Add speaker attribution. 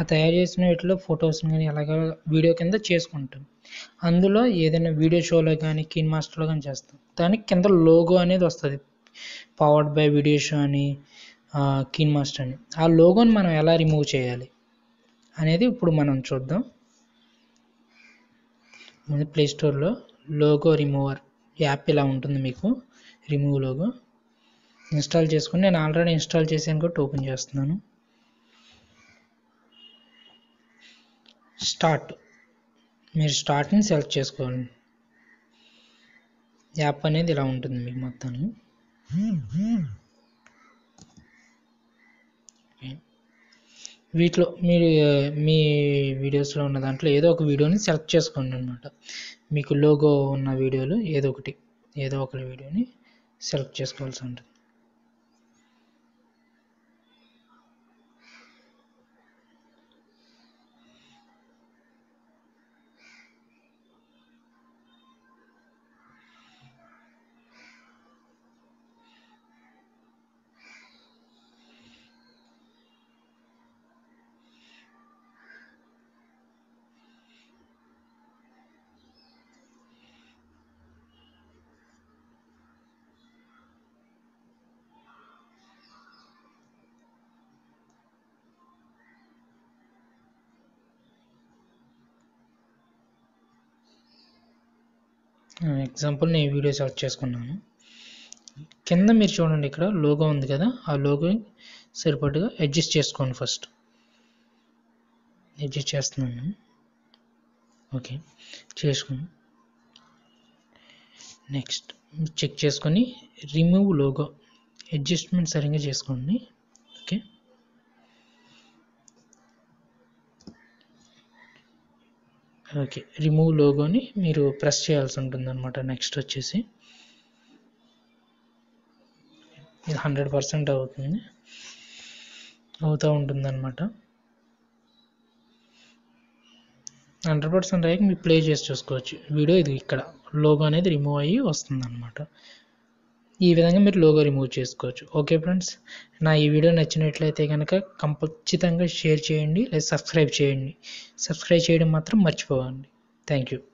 Speaker 1: తయారు చేసిన వీటిలో ఫొటోస్ కానీ అలాగ వీడియో కింద చేసుకుంటాం అందులో ఏదైనా వీడియో షోలో కానీ కీన్ మాస్టర్లో కానీ చేస్తాం దానికి కింద లోగో అనేది వస్తుంది పవర్డ్ బై వీడియో షో అని కీన్ మాస్టర్ అని ఆ లోగోని మనం ఎలా రిమూవ్ చేయాలి అనేది ఇప్పుడు మనం చూద్దాం ముందు ప్లే స్టోర్లో లోగో రిమూవర్ యాప్ ఇలా ఉంటుంది మీకు రిమూవ్ లోగో ఇన్స్టాల్ చేసుకుని నేను ఆల్రెడీ ఇన్స్టాల్ చేశాను కాబట్టి ఓపెన్ చేస్తున్నాను స్టార్ట్ మీరు స్టార్ట్ని సెలెక్ట్ చేసుకోవాలి యాప్ అనేది ఇలా ఉంటుంది మీకు మొత్తాన్ని వీటిలో మీరు మీ వీడియోస్లో ఉన్న దాంట్లో ఏదో ఒక వీడియోని సెలెక్ట్ చేసుకోండి అనమాట మీకు లోగో ఉన్న వీడియోలు ఏదో ఒకటి ఏదో ఒక వీడియోని సెలెక్ట్ చేసుకోవాల్సి ఉంటుంది ఎగ్జాంపుల్ నేను వీడియో సెలెక్ట్ చేసుకున్నాను కింద మీరు చూడండి ఇక్కడ లోగో ఉంది కదా ఆ లోగో సరిపడగా అడ్జస్ట్ చేసుకోండి ఫస్ట్ అడ్జస్ట్ చేస్తున్నాను ఓకే చేసుకుని నెక్స్ట్ చెక్ చేసుకొని రిమూవ్ లోగో అడ్జస్ట్మెంట్ సరిగ్గా చేసుకోండి ఓకే ఓకే రిమూవ్ లోగోని మీరు ప్రెస్ చేయాల్సి ఉంటుంది అనమాట నెక్స్ట్ వచ్చేసి ఇది హండ్రెడ్ పర్సెంట్ అవుతుంది అవుతూ ఉంటుంది అనమాట హండ్రెడ్ పర్సెంట్ అయ్యాక మీరు ప్లే చేసి చూసుకోవచ్చు వీడియో ఇది ఇక్కడ లోగో అనేది రిమూవ్ అయ్యి వస్తుంది అనమాట ఈ విధంగా మీరు లోగో రిమూవ్ చేసుకోవచ్చు ఓకే ఫ్రెండ్స్ నా ఈ వీడియో నచ్చినట్లయితే కనుక ఖచ్చితంగా షేర్ చేయండి లేదా సబ్స్క్రైబ్ చేయండి సబ్స్క్రైబ్ చేయడం మాత్రం మర్చిపోకండి థ్యాంక్ యూ